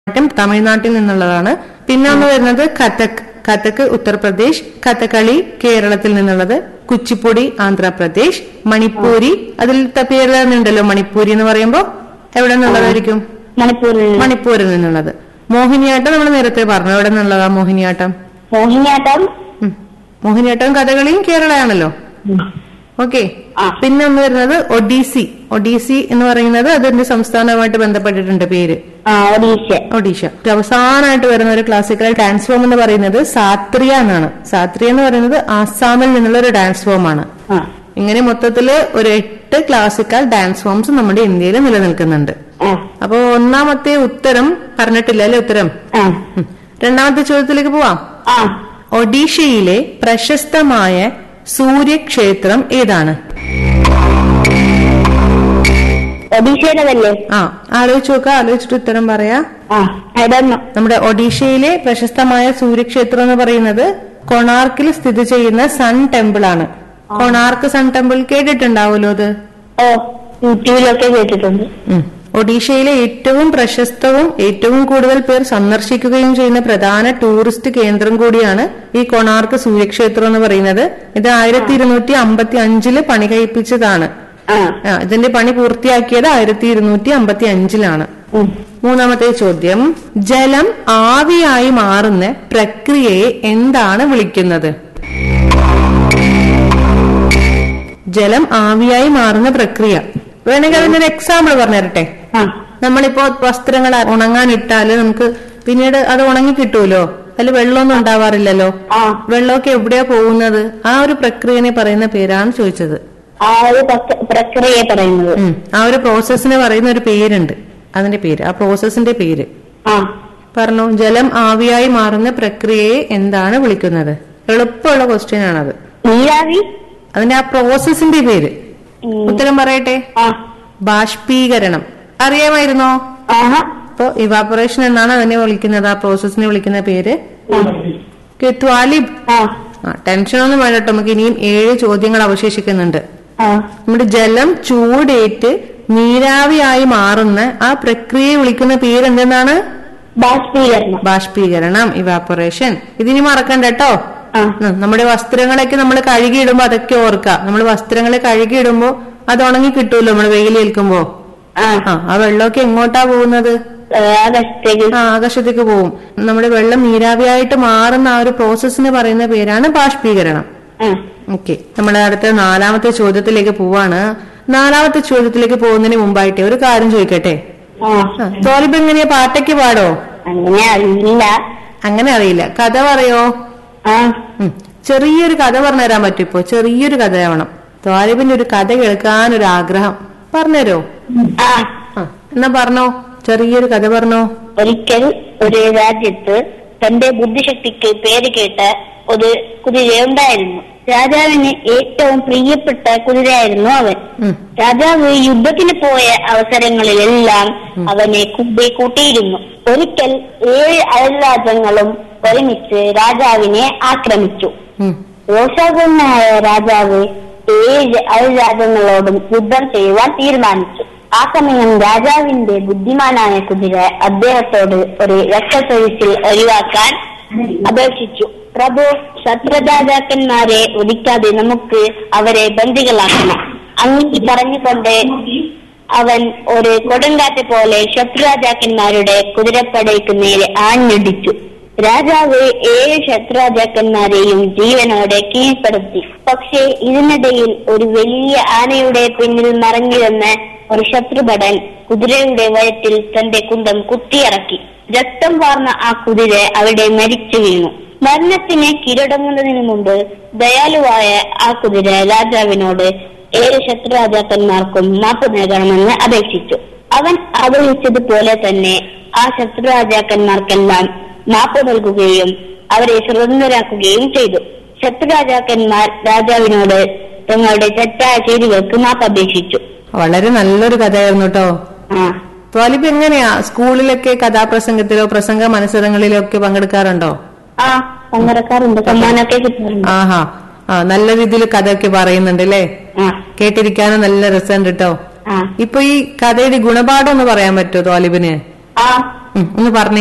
ഭരതനാട്യം തമിഴ്നാട്ടിൽ നിന്നുള്ളതാണ് പിന്നെ ഒന്ന് വരുന്നത് കഥക് കഥക് ഉത്തർപ്രദേശ് കഥകളി കേരളത്തിൽ നിന്നുള്ളത് കുച്ചിപ്പുടി ആന്ധ്രാപ്രദേശ് മണിപ്പൂരി അതിൽ ത- പേര് തന്നെ ഉണ്ടല്ലോ മണിപ്പൂരി എന്ന് പറയുമ്പോ എവിടെ നിന്നുള്ളതായിരിക്കും മണിപ്പൂരിൽ നിന്ന്. മണിപ്പൂരിൽ നിന്നുള്ളത് മോഹിനിയാട്ടം നമ്മൾ നേരത്തെ പറഞ്ഞു എവിടെ നിന്നുള്ളതാ മോഹിനിയാട്ടം മോഹിനിയാട്ടം ഉം. മോഹിനിയാട്ടം കഥകളിയും കേരളയാണല്ലോ ഓക്കെ ആ. പിന്നെ ഒന്ന് വരുന്നത് ഒഡീസി ഒഡീസി എന്ന് പറയുന്നത് അതിന്റെ സംസ്ഥാനവുമായിട്ട് ബന്ധപ്പെട്ടിട്ടുണ്ട് പേര് ആ ഒഡീഷ ഒഡീഷ അവസാനമായിട്ട് വരുന്ന ഒരു ക്ലാസിക്കൽ ഡാൻസ് ഫോം എന്ന് പറയുന്നത് സാത്രിയ എന്നാണ് സാത്രിയ എന്ന് പറയുന്നത് ആസാമിൽ നിന്നുള്ള ഒരു ഡാൻസ് ഫോം ആണ് ആ ഇങ്ങനെ മൊത്തത്തില് ഒരു എട്ട് ക്ലാസിക്കൽ ഡാൻസ് ഫോംസ് നമ്മുടെ ഇന്ത്യയിൽ നിലനിൽക്കുന്നുണ്ട് ആ അപ്പോ ഒന്നാമത്തെ ഉത്തരം പറഞ്ഞിട്ടില്ല അല്ലെ ഉത്തരം ആ ഉം. രണ്ടാമത്തെ ചോദ്യത്തിലേക്ക് പോവാം ആ ഒഡീഷയിലെ പ്രശസ്തമായ സൂര്യക്ഷേത്രം ഏതാണ് ഒഡീഷയുടേതല്ലേ ആ ആലോചിച്ച് നോക്കുക ആലോചിച്ചിട്ട് ഉത്തരം പറയാ ആ ഇതൊന്നു നമ്മുടെ ഒഡീഷയിലെ പ്രശസ്തമായ സൂര്യക്ഷേത്രം എന്ന് പറയുന്നത് കൊണാർക്കിൽ സ്ഥിതി ചെയ്യുന്ന സൺ ടെമ്പിൾ ആണ് കൊണാർക്ക് സൺ ടെമ്പിൾ കേട്ടിട്ടുണ്ടാവുമല്ലോ അത് ഓ യൂട്യൂബിലൊക്കെ കേട്ടിട്ടുണ്ട് ഉം. ഒഡീഷയിലെ ഏറ്റവും പ്രശസ്തവും ഏറ്റവും കൂടുതൽ പേർ സന്ദർശിക്കുകയും ചെയ്യുന്ന പ്രധാന ടൂറിസ്റ്റ് കേന്ദ്രം കൂടിയാണ് ഈ കൊണാർക്ക് സൂര്യക്ഷേത്രം എന്ന് പറയുന്നത് ഇത് ആയിരത്തി ഇരുന്നൂറ്റി അമ്പത്തി അഞ്ചില് പണി കഴിപ്പിച്ചതാണ് ആ ആ, ഇതിന്റെ പണി പൂർത്തിയാക്കിയത് ആയിരത്തി ഇരുന്നൂറ്റി അമ്പത്തി അഞ്ചിലാണ് ഉം. മൂന്നാമത്തെ ചോദ്യം ജലം ആവിയായി മാറുന്ന പ്രക്രിയയെ എന്താണ് വിളിക്കുന്നത് ജലം ആവിയായി മാറുന്ന പ്രക്രിയ വേണമെങ്കിൽ അതിന്റെ ഒരു എക്സാമ്പിൾ പറഞ്ഞു തരട്ടെ ആ നമ്മളിപ്പോ വസ്ത്രങ്ങൾ ഉണങ്ങാൻ ഇട്ടാല് നമുക്ക് പിന്നീട് അത് ഉണങ്ങി കിട്ടുമല്ലോ അതിൽ വെള്ളമൊന്നും ഉണ്ടാവാറില്ലല്ലോ ആ വെള്ളമൊക്കെ എവിടെയാ പോകുന്നത് ആ ഒരു പ്രക്രിയനെ പറയുന്ന പേരാണ് ചോദിച്ചത് ആ ഒരു പ്രക്രി- പ്രക്രിയ പറയുന്നത് ഉം. ആ ഒരു പ്രോസസ്സിന് പറയുന്ന ഒരു പേരുണ്ട് അതിന്റെ പേര് ആ പ്രോസസ്സിന്റെ പേര് ആ പറഞ്ഞു ജലം ആവിയായി മാറുന്ന പ്രക്രിയയെ എന്താണ് വിളിക്കുന്നത് എളുപ്പമുള്ള ക്വസ്റ്റ്യൻ ആണത് നീരാവി അതിന്റെ ആ പ്രോസസ്സിന്റെ പേര് ഉം. ഉത്തരം പറയട്ടെ ആ ബാഷ്പീകരണം അറിയാമായിരുന്നോ ആഹാ അപ്പൊ ഇവാപറേഷൻ എന്നാണ് അതിനെ വിളിക്കുന്നത് ആ പ്രോസസ്സിനെ വിളിക്കുന്ന പേര് ത്വാലിബ് ആ ആ ടെൻഷനൊന്നും വേണ്ട കേട്ടോ നമുക്ക് ഇനിയും ഏഴ് ചോദ്യങ്ങൾ അവശേഷിക്കുന്നുണ്ട് ആ നമ്മുടെ ജലം ചൂടേറ്റ് നീരാവിയായി മാറുന്ന ആ പ്രക്രിയയെ വിളിക്കുന്ന പേര് എന്തെന്നാണ് ബാഷ്പീകരണം ബാഷ്പീകരണം ഇവാപറേഷൻ ഇതിനി മറക്കണ്ട കേട്ടോ ആ ഉം, നമ്മുടെ വസ്ത്രങ്ങളൊക്കെ നമ്മൾ കഴുകിയിടുമ്പോ അതൊക്കെ ഓർക്കുക നമ്മൾ വസ്ത്രങ്ങളെ കഴുകിയിടുമ്പോ അത് ഉണങ്ങി കിട്ടുമല്ലോ നമ്മൾ വെയിലേൽക്കുമ്പോ ആ ആ ആ വെള്ളമൊക്കെ എങ്ങോട്ടാ പോകുന്നത് ആകാശത്തേക്ക് ആ ആകാശത്തേക്ക് പോകും നമ്മുടെ വെള്ളം നീരാവിയായിട്ട് മാറുന്ന ആ ഒരു പ്രോസസ്സിന് പറയുന്ന പേരാണ് ബാഷ്പീകരണം ആ ഓക്കെ നമ്മൾ അടുത്ത നാലാമത്തെ ചോദ്യത്തിലേക്ക് പോവാണ് നാലാമത്തെ ചോദ്യത്തിലേക്ക് പോകുന്നതിന് മുമ്പായിട്ട് ഒരു കാര്യം ചോദിക്കട്ടെ ആ ആ, തോലിബ് എങ്ങനെയാ പാട്ടയ്ക്ക് പാടോ അങ്ങനെ അറിയില്ല അങ്ങനെ അറിയില്ല കഥ പറയോ ആ ഉം. ചെറിയൊരു കഥ പറഞ്ഞു തരാൻ പറ്റും ഇപ്പോ ചെറിയൊരു കഥയാവണം തോലിബിന്റെ ഒരു കഥ കേൾക്കാൻ ഒരു ആഗ്രഹം പറഞ്ഞുതരോ ആ ആ എന്നാ പറഞ്ഞോ ചെറിയൊരു കഥ പറഞ്ഞോ ഒരിക്കൽ ഒരു രാജ്യത്ത് തന്റെ ബുദ്ധിശക്തിക്ക് പേര് കേട്ട ഒരു കുതിരയുണ്ടായിരുന്നു രാജാവിന് ഏറ്റവും പ്രിയപ്പെട്ട കുതിരയായിരുന്നു അവൻ ഉം. രാജാവ് യുദ്ധത്തിന് പോയ അവസരങ്ങളിലെല്ലാം അവനെ കൂടെ കൂട്ടിയിരുന്നു ഒരിക്കൽ ഏഴ് അയൽരാജ്യങ്ങളും ഒരുമിച്ച് രാജാവിനെ ആക്രമിച്ചു ഉം. രോഷാകുലനായ രാജാവ് ഏഴ് അയൽരാജ്യങ്ങളോടും യുദ്ധം ചെയ്യുവാൻ തീരുമാനിച്ചു ആ സമയം രാജാവിന്റെ ബുദ്ധിമാനായ കുതിര അദ്ദേഹത്തോട് ഒരു രക്തത്തൊഴിച്ചിൽ ഒഴിവാക്കാൻ അപേക്ഷിച്ചു പ്രഭു ശത്രുരാജാക്കന്മാരെ ഒടിക്കാതെ നമുക്ക് അവരെ ബന്ദികളാക്കണം അങ്ങനെ പറഞ്ഞുകൊണ്ട് അവൻ ഒരു കൊടുങ്കാറ്റ് പോലെ ശത്രുരാജാക്കന്മാരുടെ കുതിരപ്പടയ്ക്ക് നേരെ ആഞ്ഞടിച്ചു രാജാവ് ഏഴ് ശത്രുരാജാക്കന്മാരെയും ജീവനോടെ കീഴ്പ്പെടുത്തി പക്ഷേ ഇതിനിടയിൽ ഒരു വലിയ ആനയുടെ പിന്നിൽ മറഞ്ഞിരുന്ന ഒരു ശത്രുഭടൻ കുതിരയുടെ വയറ്റിൽ തന്റെ കുന്തം കുത്തിയിറക്കി രക്തം വാർന്ന ആ കുതിര അവിടെ മരിച്ചു വീണു മരണത്തിന് കീഴടങ്ങുന്നതിന് മുമ്പ് ദയാലുവായ ആ കുതിര രാജാവിനോട് ഏഴ് ശത്രുരാജാക്കന്മാർക്കും മാപ്പ് നൽകണമെന്ന് അപേക്ഷിച്ചു അവൻ ആഗ്രഹിച്ചതുപോലെ തന്നെ ആ ശത്രുരാജാക്കന്മാർക്കെല്ലാം മാപ്പ് നൽകുകയും അവരെ സ്വതന്ത്രരാക്കുകയും ചെയ്തു ശത്രുരാജാക്കന്മാർ രാജാവിനോട് തങ്ങളുടെ തെറ്റായ ചെയ്തികൾക്ക് മാപ്പ് അപേക്ഷിച്ചു വളരെ നല്ലൊരു കഥയായിരുന്നു കേട്ടോ ആ തോലിബ് എങ്ങനെയാ സ്കൂളിലൊക്കെ കഥാപ്രസംഗത്തിലോ പ്രസംഗ മത്സരങ്ങളിലോ ഒക്കെ പങ്കെടുക്കാറുണ്ടോ ആ പങ്കെടുക്കാറുണ്ട് സമ്മാനമൊക്കെ കിട്ടാറുണ്ട് ആഹാ ആ നല്ല രീതിയിൽ കഥയൊക്കെ പറയുന്നുണ്ട് അല്ലേ ആ കേട്ടിരിക്കാനും നല്ല രസമുണ്ട് കേട്ടോ ആ ഇപ്പൊ ഈ കഥയുടെ ഗുണപാഠം ഒന്ന് പറയാൻ പറ്റുമോ തോലിബിന് ആ ഉം, ഒന്ന് പറഞ്ഞേ